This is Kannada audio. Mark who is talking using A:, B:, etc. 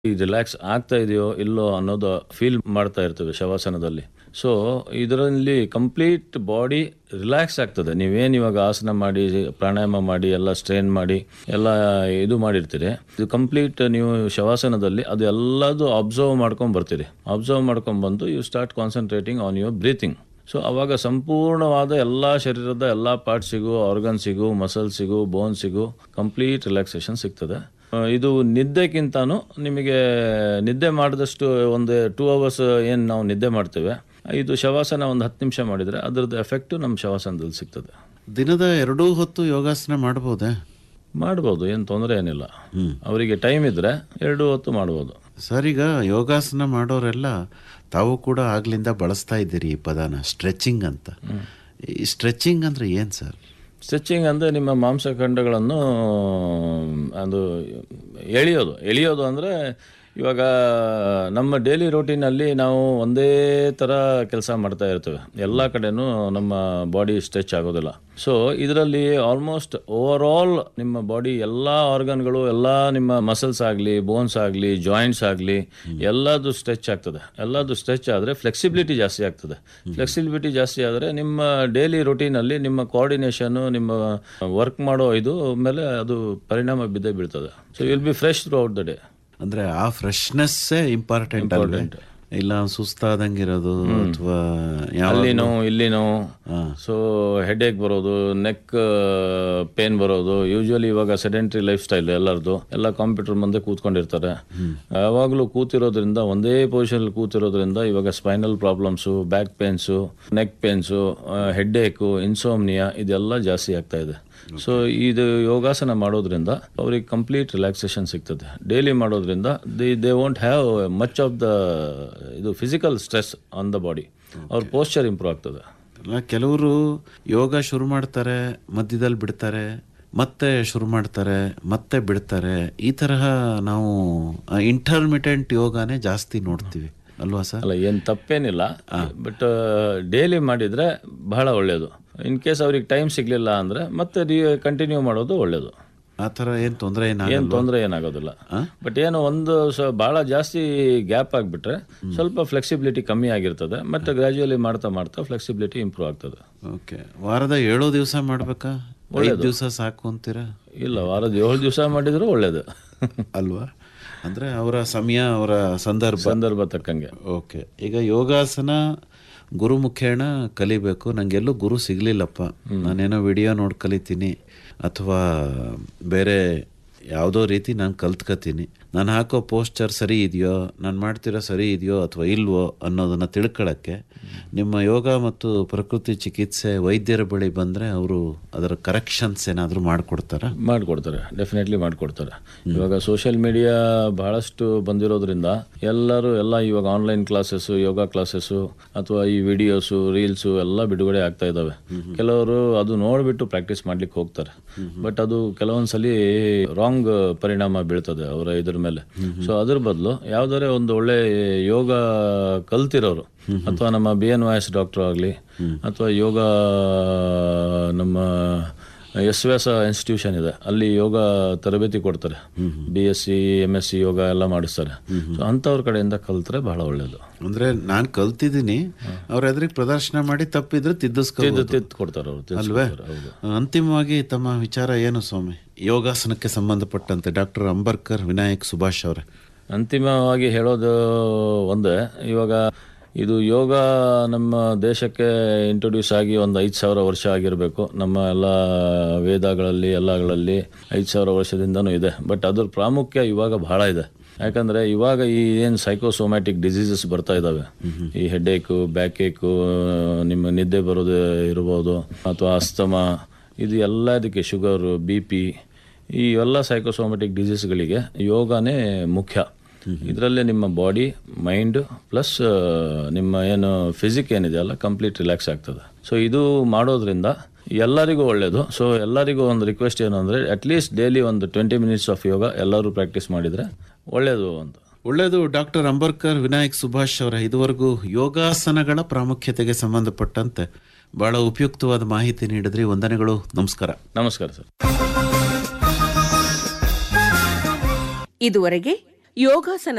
A: ಈ ರಿಲ್ಯಾಕ್ಸ್ ಆಗ್ತಾ ಇದೆಯೋ ಇಲ್ಲೋ ಅನ್ನೋದು ಫೀಲ್ ಮಾಡ್ತಾ ಇರ್ತೇವೆ ಶವಾಸನದಲ್ಲಿ ಸೊ ಇದರಲ್ಲಿ ಕಂಪ್ಲೀಟ್ ಬಾಡಿ ರಿಲ್ಯಾಕ್ಸ್ ಆಗ್ತದೆ ನೀವೇನು ಇವಾಗ ಆಸನ ಮಾಡಿ ಪ್ರಾಣಾಯಾಮ ಮಾಡಿ ಎಲ್ಲ ಸ್ಟ್ರೈನ್ ಮಾಡಿ ಎಲ್ಲ ಇದು ಮಾಡಿರ್ತೀರಿ ಇದು ಕಂಪ್ಲೀಟ್ ನೀವು ಶವಾಸನದಲ್ಲಿ ಅದು ಎಲ್ಲದು ಅಬ್ಸರ್ವ್ ಮಾಡ್ಕೊಂಡು ಬರ್ತೀರಿ ಅಬ್ಸರ್ವ್ ಮಾಡ್ಕೊಂಡು ಬಂದು you start concentrating on your breathing so ಅವಾಗ ಸಂಪೂರ್ಣವಾದ ಎಲ್ಲ ಶರೀರದ ಎಲ್ಲ ಪಾರ್ಟ್ಸಿಗೂ ಆರ್ಗನ್ಸಿಗೂ ಮಸಲ್ಸಿಗೂ ಬೋನ್ಸಿಗೂ ಕಂಪ್ಲೀಟ್ ರಿಲ್ಯಾಕ್ಸೇಷನ್ ಸಿಗ್ತದೆ ಆ, ಇದು ನಿದ್ದೆಗಿಂತಾನು ನಿಮಗೆ ನಿದ್ದೆ ಮಾಡಿದಷ್ಟು ಒಂದು ಟೂ ಅವರ್ಸ್ ಏನು ನಾವು ನಿದ್ದೆ ಮಾಡ್ತೇವೆ ಇದು ಶವಾಸನ ಒಂದು ಹತ್ತು ನಿಮಿಷ ಮಾಡಿದರೆ ಅದರದ್ದು ಎಫೆಕ್ಟು ನಮ್ಮ ಶವಾಸನದಲ್ಲಿ ಸಿಗ್ತದೆ
B: ದಿನದ ಎರಡೂ ಹೊತ್ತು ಯೋಗಾಸನ ಮಾಡ್ಬೋದೇ
A: ಮಾಡ್ಬೋದು ಏನು ತೊಂದರೆ ಏನಿಲ್ಲ ಅವರಿಗೆ ಟೈಮ್ ಇದ್ದರೆ ಎರಡು ಹೊತ್ತು ಮಾಡ್ಬೋದು
B: ಸರ್ ಈಗ ಯೋಗಾಸನ ಮಾಡೋರೆಲ್ಲ ತಾವು ಕೂಡ ಆಗ್ಲಿಂದ ಬಳಸ್ತಾ ಇದ್ದೀರಿ ಈ ಪದನ ಸ್ಟ್ರೆಚಿಂಗ್ ಅಂತ ಈ ಸ್ಟ್ರೆಚಿಂಗ್ ಅಂದ್ರೆ ಏನ್ ಸರ್
A: ಸ್ಟ್ರೆಚಿಂಗ್ ಅಂದರೆ ನಿಮ್ಮ ಮಾಂಸಖಂಡಗಳನ್ನು ಅದು ಎಳೆಯೋದು ಎಳೆಯೋದು ಅಂದರೆ ಇವಾಗ ನಮ್ಮ ಡೈಲಿ ರೋಟೀನಲ್ಲಿ ನಾವು ಒಂದೇ ಥರ ಕೆಲಸ ಮಾಡ್ತಾ ಇರ್ತೇವೆ ಎಲ್ಲ ಕಡೆನೂ ನಮ್ಮ ಬಾಡಿ ಸ್ಟ್ರೆಚ್ ಆಗೋದಿಲ್ಲ ಸೊ ಇದರಲ್ಲಿ ಆಲ್ಮೋಸ್ಟ್ ಓವರ್ ಆಲ್ ನಿಮ್ಮ ಬಾಡಿ ಎಲ್ಲ ಆರ್ಗನ್ಗಳು ಎಲ್ಲ ನಿಮ್ಮ ಮಸಲ್ಸ್ ಆಗಲಿ ಬೋನ್ಸ್ ಆಗಲಿ ಜಾಯಿಂಟ್ಸ್ ಆಗಲಿ ಎಲ್ಲದು ಸ್ಟ್ರೆಚ್ ಆಗ್ತದೆ ಎಲ್ಲದು ಸ್ಟ್ರೆಚ್ ಆದರೆ ಫ್ಲೆಕ್ಸಿಬಿಲಿಟಿ ಜಾಸ್ತಿ ಆಗ್ತದೆ ಫ್ಲೆಕ್ಸಿಬಿಲಿಟಿ ಜಾಸ್ತಿ ಆದರೆ ನಿಮ್ಮ ಡೈಲಿ ರೊಟೀನಲ್ಲಿ ನಿಮ್ಮ ಕೋಆರ್ಡಿನೇಷನು ನಿಮ್ಮ ವರ್ಕ್ ಮಾಡೋ ಇದು ಮೇಲೆ ಅದು ಪರಿಣಾಮ ಬಿದ್ದೇ ಬೀಳ್ತದೆ so will be fresh throughout the day
B: ಅಂದ್ರೆ ಆ ಫ್ರೆಶ್ನೆಸ್ಸೇ ಇಂಪಾರ್ಟೆಂಟ್ ಅಲ್ವೇ ಇಲ್ಲ ಸುಸ್ತಾದಂಗಿರೋದು ಅಥವಾ ಯಾವ
A: ಅಲ್ಲಿ ನೋವು ಇಲ್ಲಿ ನೋವು ಸೊ ಹೆಡೇಕ್ ಬರೋದು ನೆಕ್ ಪೇನ್ ಬರೋದು ಯೂಶುವಲಿ ಇವಾಗ ಸೆಡೆಂಟ್ರಿ ಲೈಫ್ ಸ್ಟೈಲ್ ಎಲ್ಲರದು ಎಲ್ಲ ಕಂಪ್ಯೂಟರ್ ಮುಂದೆ ಕೂತ್ಕೊಂಡಿರ್ತಾರೆ ಯಾವಾಗಲೂ ಕೂತಿರೋದ್ರಿಂದ ಒಂದೇ ಪೊಸಿಷನ್ ಕೂತಿರೋದ್ರಿಂದ ಇವಾಗ spinal problems back pains neck pains headache insomnia ಇದೆಲ್ಲ ಜಾಸ್ತಿ ಆಗ್ತಾ ಇದೆ ಸೊ ಇದು ಯೋಗಾಸನ ಮಾಡೋದ್ರಿಂದ ಅವ್ರಿಗೆ ಕಂಪ್ಲೀಟ್ ರಿಲ್ಯಾಕ್ಸೇಷನ್ ಸಿಗ್ತದೆ ಡೈಲಿ ಮಾಡೋದ್ರಿಂದ the they won't have much of the ಇದು physical stress on the body ಅವ್ರ ಪೋಸ್ಚರ್ ಇಂಪ್ರೂವ್ ಆಗ್ತದೆ
B: ಅಲ್ಲ ಕೆಲವರು ಯೋಗ ಶುರು ಮಾಡ್ತಾರೆ ಮಧ್ಯದಲ್ಲಿ ಬಿಡ್ತಾರೆ ಮತ್ತೆ ಶುರು ಮಾಡ್ತಾರೆ ಮತ್ತೆ ಬಿಡ್ತಾರೆ ಈ ತರಹ ನಾವು ಇಂಟರ್ಮಿಟೆಂಟ್ ಯೋಗಾನೇ ಜಾಸ್ತಿ ನೋಡ್ತೀವಿ ಅಲ್ವಾ ಸರ್
A: ಅಲ್ಲ ಏನು ತಪ್ಪೇನಿಲ್ಲ ಬಟ್ ಡೈಲಿ ಮಾಡಿದರೆ ಬಹಳ ಒಳ್ಳೆಯದು ಇನ್ ಕೇಸ್ ಅವ್ರಿಗೆ ಟೈಮ್ ಸಿಗಲಿಲ್ಲ ಅಂದರೆ ಮತ್ತೆ ಕಂಟಿನ್ಯೂ ಮಾಡೋದು ಒಳ್ಳೆಯದು
B: ಆ ಥರ ಏನು ತೊಂದರೆ
A: ಏನು
B: ಏನಾಗಲ್ಲ
A: ತೊಂದರೆ ಏನಾಗೋದಿಲ್ಲ ಬಟ್ ಏನು ಒಂದು ಸ ಭಾಳ ಜಾಸ್ತಿ ಗ್ಯಾಪ್ ಆಗಿಬಿಟ್ರೆ ಸ್ವಲ್ಪ ಫ್ಲೆಕ್ಸಿಬಿಲಿಟಿ ಕಮ್ಮಿ ಆಗಿರ್ತದೆ ಮತ್ತೆ ಗ್ರ್ಯಾಜುಯಲಿ ಮಾಡ್ತಾ ಮಾಡ್ತಾ ಫ್ಲೆಕ್ಸಿಬಿಲಿಟಿ ಇಂಪ್ರೂವ್ ಆಗ್ತದೆ
B: ಓಕೆ ವಾರದ ಏಳು ದಿವಸ ಮಾಡ್ಬೇಕಾ ಐದು ದಿವಸ ಸಾಕು ಅಂತೀರಾ
A: ಇಲ್ಲ ವಾರದ ಏಳು ದಿವಸ ಮಾಡಿದರೂ ಒಳ್ಳೆಯದು
B: ಅಲ್ವಾ ಅಂದ್ರೆ ಅವರ ಸಮಯ ಅವರ ಸಂದರ್ಭ
A: ಸಂದರ್ಭ ತಕ್ಕಂಗೆ
B: ಓಕೆ ಈಗ ಯೋಗಾಸನ ಗುರು ಮುಖೇಣ ಕಲಿಬೇಕು ನಂಗೆಲ್ಲೂ ಗುರು ಸಿಗ್ಲಿಲ್ಲಪ್ಪ ನಾನೇನೋ ವಿಡಿಯೋ ನೋಡಿ ಕಲಿತೀನಿ ಅಥವಾ ಬೇರೆ ಯಾವುದೋ ರೀತಿ ನಾನು ಕಲ್ತ್ಕತೀನಿ ನಾನು ಹಾಕೋ ಪೋಸ್ಚರ್ ಸರಿ ಇದೆಯೋ ನಾನು ಮಾಡ್ತಿರೋ ಸರಿ ಇದೆಯೋ ಅಥವಾ ಇಲ್ವೋ ಅನ್ನೋದನ್ನು ತಿಳ್ಕೊಳ್ಳೋಕ್ಕೆ ನಿಮ್ಮ ಯೋಗ ಮತ್ತು ಪ್ರಕೃತಿ ಚಿಕಿತ್ಸೆ ವೈದ್ಯರ ಬಳಿ ಬಂದರೆ ಅವರು ಅದರ ಕರೆಕ್ಷನ್ಸ್ ಏನಾದರೂ ಮಾಡಿಕೊಡ್ತಾರಾ
A: ಮಾಡಿಕೊಡ್ತಾರೆ ಡೆಫಿನೆಟ್ಲಿ ಮಾಡಿಕೊಡ್ತಾರೆ ಇವಾಗ ಸೋಷಿಯಲ್ ಮೀಡಿಯಾ ಬಹಳಷ್ಟು ಬಂದಿರೋದ್ರಿಂದ ಎಲ್ಲರೂ ಎಲ್ಲ ಇವಾಗ ಆನ್ಲೈನ್ ಕ್ಲಾಸಸ್ಸು ಯೋಗ ಕ್ಲಾಸಸ್ಸು ಅಥವಾ ಈ ವಿಡಿಯೋಸು ರೀಲ್ಸು ಎಲ್ಲ ಬಿಡುಗಡೆ ಆಗ್ತಾ ಇದ್ದಾವೆ ಕೆಲವರು ಅದು ನೋಡಿಬಿಟ್ಟು ಪ್ರಾಕ್ಟೀಸ್ ಮಾಡ್ಲಿಕ್ಕೆ ಹೋಗ್ತಾರೆ ಬಟ್ ಅದು ಕೆಲವೊಂದ್ಸಲಿ ರಾಂಗ್ ಪರಿಣಾಮ ಬೀಳ್ತದೆ ಅವರ ಇದ್ರ ಮೇಲೆ ಸೊ ಅದ್ರ ಬದಲು ಯಾವ್ದಾರೆ ಒಂದು ಒಳ್ಳೆ ಯೋಗ ಕಲ್ತಿರೋರು ಅಥವಾ ನಮ್ಮ B N Y S doctor ಆಗಲಿ ಅಥವಾ ಯೋಗ ನಮ್ಮ ಎಸ್ ವ್ಯಾಸ ಇನ್ಸ್ಟಿಟ್ಯೂಷನ್ ಇದೆ ಅಲ್ಲಿ ಯೋಗ ತರಬೇತಿ ಕೊಡ್ತಾರೆ B S C M S C yoga ಎಲ್ಲ ಮಾಡಿಸ್ತಾರೆ ಸೊ ಅಂಥವ್ರ ಕಡೆಯಿಂದ ಕಲ್ತ್ರೆ ಬಹಳ ಒಳ್ಳೇದು
B: ಅಂದ್ರೆ ನಾನು ಕಲ್ತಿದ್ದೀನಿ ಅವ್ರ ಎದುರಿಗೆ ಪ್ರದರ್ಶನ ಮಾಡಿ ತಪ್ಪಿದ್ರೆ ತಿದ್ದಿಸ್ಕೊ
A: ತಿದ್ದು ತಿದ್ದು ಕೊಡ್ತಾರೆ ಅವರು
B: ಅಲ್ವೇ ಅಂತಿಮವಾಗಿ ತಮ್ಮ ವಿಚಾರ ಏನು ಸ್ವಾಮಿ ಯೋಗಾಸನಕ್ಕೆ ಸಂಬಂಧಪಟ್ಟಂತೆ ಡಾಕ್ಟರ್ ಅಂಬರ್ಕರ್ ವಿನಾಯಕ್ ಸುಭಾಷ್ ಅವರೇ
A: ಅಂತಿಮವಾಗಿ ಹೇಳೋದು ಒಂದೇ ಇವಾಗ ಇದು ಯೋಗ ನಮ್ಮ ದೇಶಕ್ಕೆ ಇಂಟ್ರೊಡ್ಯೂಸ್ ಆಗಿ ಒಂದು ಐದು ಸಾವಿರ ವರ್ಷ ಆಗಿರಬೇಕು ನಮ್ಮ ಎಲ್ಲ ವೇದಗಳಲ್ಲಿ ಎಲ್ಲಗಳಲ್ಲಿ ಐದು ಸಾವಿರ ವರ್ಷದಿಂದನೂ ಇದೆ ಬಟ್ ಅದ್ರ ಪ್ರಾಮುಖ್ಯ ಇವಾಗ ಬಹಳ ಇದೆ ಯಾಕಂದ್ರೆ ಇವಾಗ ಈ ಏನು ಸೈಕೋಸೋಮ್ಯಾಟಿಕ್ ಡಿಸೀಸಸ್ ಬರ್ತಾ ಇದ್ದಾವೆ ಈ ಹೆಡ್ಏಕು ಬ್ಯಾಕ್ ಏಕು ನಿಮ್ಮ ನಿದ್ದೆ ಬರೋದು ಇರ್ಬೋದು ಅಥವಾ ಅಸ್ತಮ ಇದು ಎಲ್ಲ ಇದಕ್ಕೆ ಶುಗರು ಬಿ ಪಿ ಈ ಎಲ್ಲ ಸೈಕೋಸೋಮ್ಯಾಟಿಕ್ ಡಿಸೀಸ್ಗಳಿಗೆ ಯೋಗನೇ ಮುಖ್ಯ ಇದರಲ್ಲೇ ನಿಮ್ಮ ಬಾಡಿ ಮೈಂಡ್ ಪ್ಲಸ್ ನಿಮ್ಮ ಏನು ಫಿಸಿಕ್ ಏನಿದೆಯಲ್ಲ ಕಂಪ್ಲೀಟ್ ರಿಲ್ಯಾಕ್ಸ್ ಆಗ್ತದೆ ಸೊ ಇದು ಮಾಡೋದ್ರಿಂದ ಎಲ್ಲರಿಗೂ ಒಳ್ಳೆಯದು ಸೊ ಎಲ್ಲರಿಗೂ ಒಂದು ರಿಕ್ವೆಸ್ಟ್ ಏನು ಅಂದರೆ ಅಟ್ಲೀಸ್ಟ್ ಡೈಲಿ ಒಂದು ಟ್ವೆಂಟಿ ಮಿನಿಟ್ಸ್ ಆಫ್ ಯೋಗ ಎಲ್ಲರೂ ಪ್ರಾಕ್ಟೀಸ್ ಮಾಡಿದರೆ ಒಳ್ಳೆಯದು ಅಂತ
B: ಒಳ್ಳೆಯದು ಡಾಕ್ಟರ್ ಅಂಬರ್ಕರ್ ವಿನಾಯಕ್ ಸುಭಾಷ್ ಅವರ ಇದುವರೆಗೂ ಯೋಗಾಸನಗಳ ಪ್ರಾಮುಖ್ಯತೆಗೆ ಸಂಬಂಧಪಟ್ಟಂತೆ ಬಹಳ ಉಪಯುಕ್ತವಾದ ಮಾಹಿತಿ ನೀಡಿದ್ರಿ ವಂದನೆಗಳು ನಮಸ್ಕಾರ
A: ನಮಸ್ಕಾರ ಸರ್
C: ಇದುವರೆಗೆ ಯೋಗಾಸನ